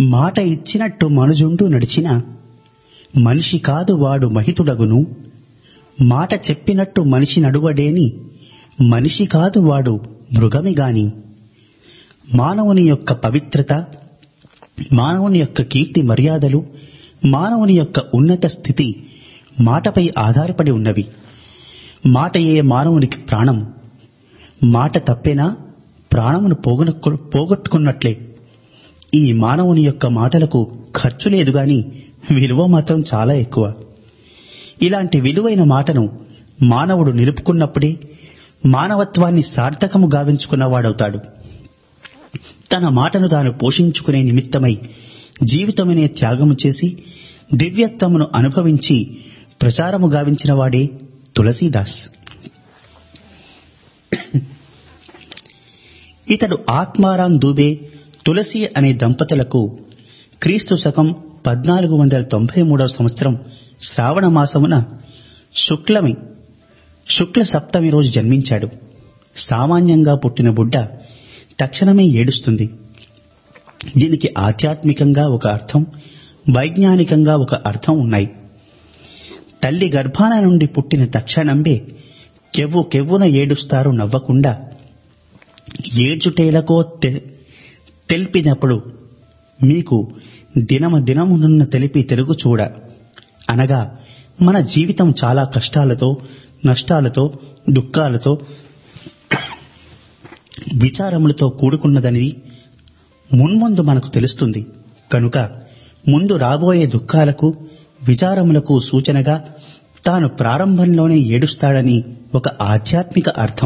మాట ఇచ్చినట్టు మనుజుండు నడిచిన మనిషి కాదు వాడు మహితుడగును మాట చెప్పినట్టు మనిషి నడువడేని మనిషి కాదు వాడు మృగమి గాని మానవుని యొక్క పవిత్రత మానవుని యొక్క కీర్తి మర్యాదలు మానవుని యొక్క ఉన్నత స్థితి మాటపై ఆధారపడి ఉన్నవి మాటయే మానవునికి ప్రాణం మాట తప్పేనా ప్రాణమును పోగొనక్కు పోగొట్టుకున్నట్లే ఈ మానవుని యొక్క మాటలకు ఖర్చు లేదు గాని విలువ మాత్రం చాలా ఎక్కువ ఇలాంటి విలువైన మాటను మానవుడు నిలుపుకున్నప్పుడే మానవత్వాన్ని సార్థకము గావించుకున్నవాడవుతాడు తన మాటను తాను పోషించుకునే నిమిత్తమై జీవితమనే త్యాగము చేసి దివ్యత్వమును అనుభవించి ప్రచారము గావించిన వాడే తులసీదాస్ ఇతడు ఆత్మారాం దూబే తులసి అనే దంపతులకు క్రీస్తు శకం పద్నాలుగు వందల తొంభై మూడవ సంవత్సరం శ్రావణ మాసమున శుక్లమి శుక్ల సప్తమి రోజు జన్మించాడు సామాన్యంగా పుట్టిన బుడ్డ తక్షణమే ఏడుస్తుంది దీనికి ఆధ్యాత్మికంగా ఒక అర్థం వైజ్ఞానికంగా ఒక అర్థం ఉన్నాయి తల్లి గర్భాన నుండి పుట్టిన తక్షణంబే కెవ్వు కెవ్వున ఏడుస్తారు నవ్వకుండా ఏడ్చుటేలకో తెలిపినప్పుడు మీకు దినమ దినమునున్న తెలిపి తెలుగు చూడ అనగా మన జీవితం చాలా కష్టాలతో నష్టాలతో దుఃఖాలతో విచారములతో కూడుకున్నదని మున్ముందు మనకు తెలుస్తుంది కనుక ముందు రాబోయే దుఃఖాలకు విచారములకు సూచనగా తాను ప్రారంభంలోనే ఏడుస్తాడని ఒక ఆధ్యాత్మిక అర్థం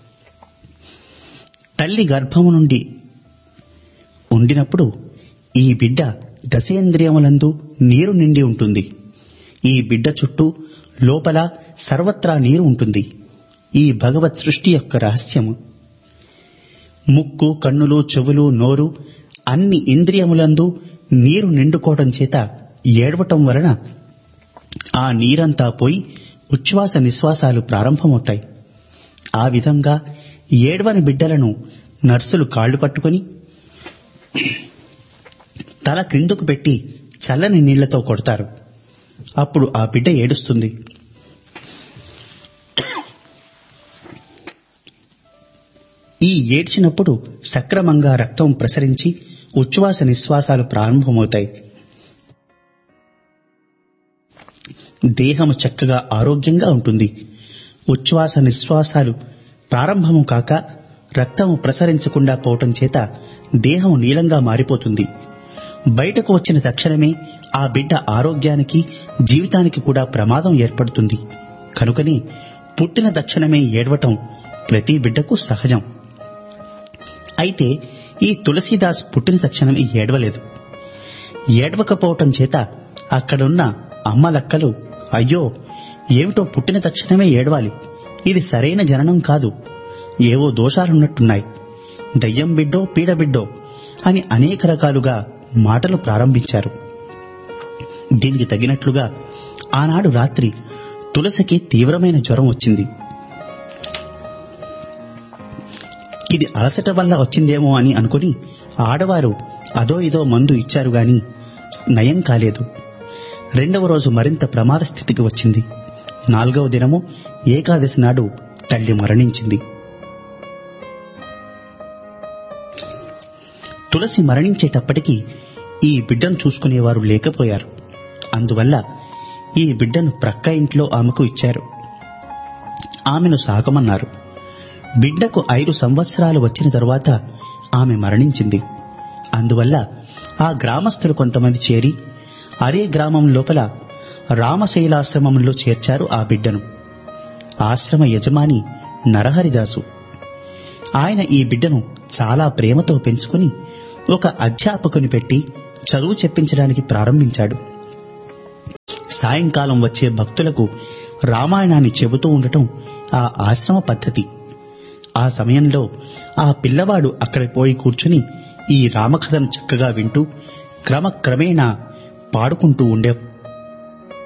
తల్లి గర్భము నుండి ఉండినప్పుడు ఈ బిడ్డ దశేంద్రియములందు నీరు నిండి ఉంటుంది ఈ బిడ్డ చుట్టూ లోపల సర్వత్రా నీరు ఉంటుంది ఈ భగవత్ సృష్టి యొక్క రహస్యము ముక్కు కన్నులు చెవులు నోరు అన్ని ఇంద్రియములందు నీరు నిండుకోవటం చేత ఏడవటం వలన ఆ నీరంతా పోయి ఉచ్ఛ్వాస నిశ్వాసాలు ప్రారంభమవుతాయి ఆ విధంగా ఏడవని బిడ్డలను నర్సులు కాళ్లు పట్టుకొని తల క్రిందుకు పెట్టి చల్లని నీళ్లతో కొడతారు అప్పుడు ఆ బిడ్డ ఏడుస్తుంది ఈ ఏడ్చినప్పుడు సక్రమంగా రక్తం ప్రసరించి ఉచ్ఛ్వాస నిశ్వాసాలు ప్రారంభమవుతాయి దేహము చక్కగా ఆరోగ్యంగా ఉంటుంది ఉచ్ఛ్వాస నిశ్వాసాలు ప్రారంభము కాక రక్తము ప్రసరించకుండా పోవటం చేత దేహం నీలంగా మారిపోతుంది బయటకు వచ్చిన తక్షణమే ఆ బిడ్డ ఆరోగ్యానికి జీవితానికి కూడా ప్రమాదం ఏర్పడుతుంది కనుకనే పుట్టిన తక్షణమే ఏడవటం ప్రతి బిడ్డకు సహజం అయితే ఈ తులసీదాస్ పుట్టిన తక్షణమే ఏడవలేదు ఏడవకపోవటం చేత అక్కడున్న అమ్మలక్కలు అయ్యో ఏమిటో పుట్టిన తక్షణమే ఏడవాలి ఇది సరైన జననం కాదు ఏవో దోషాలున్నట్టున్నాయి దయ్యం బిడ్డో పీడబిడ్డో అని అనేక రకాలుగా మాటలు ప్రారంభించారు దీనికి తగినట్లుగా ఆనాడు రాత్రి తులసికి తీవ్రమైన జ్వరం వచ్చింది ఇది అలసట వల్ల వచ్చిందేమో అని అనుకుని ఆడవారు అదో ఇదో మందు ఇచ్చారు గాని నయం కాలేదు రెండవ రోజు మరింత ప్రమాద స్థితికి వచ్చింది నాలుగవ దినము ఏకాదశి నాడు తల్లి మరణించింది తులసి మరణించేటప్పటికీ ఈ బిడ్డను చూసుకునేవారు లేకపోయారు అందువల్ల ఈ బిడ్డను ప్రక్క ఇంట్లో ఆమెకు ఇచ్చారు ఆమెను సాకమన్నారు బిడ్డకు ఐదు సంవత్సరాలు వచ్చిన తరువాత ఆమె మరణించింది అందువల్ల ఆ గ్రామస్తులు కొంతమంది చేరి అదే గ్రామం లోపల రామశైలాశ్రమంలో చేర్చారు ఆ బిడ్డను ఆశ్రమ యజమాని నరహరిదాసు ఆయన ఈ బిడ్డను చాలా ప్రేమతో పెంచుకుని ఒక అధ్యాపకుని పెట్టి చదువు చెప్పించడానికి ప్రారంభించాడు సాయంకాలం వచ్చే భక్తులకు రామాయణాన్ని చెబుతూ ఉండటం ఆ ఆశ్రమ పద్ధతి ఆ సమయంలో ఆ పిల్లవాడు అక్కడ పోయి కూర్చుని ఈ రామకథను చక్కగా వింటూ క్రమక్రమేణా పాడుకుంటూ ఉండే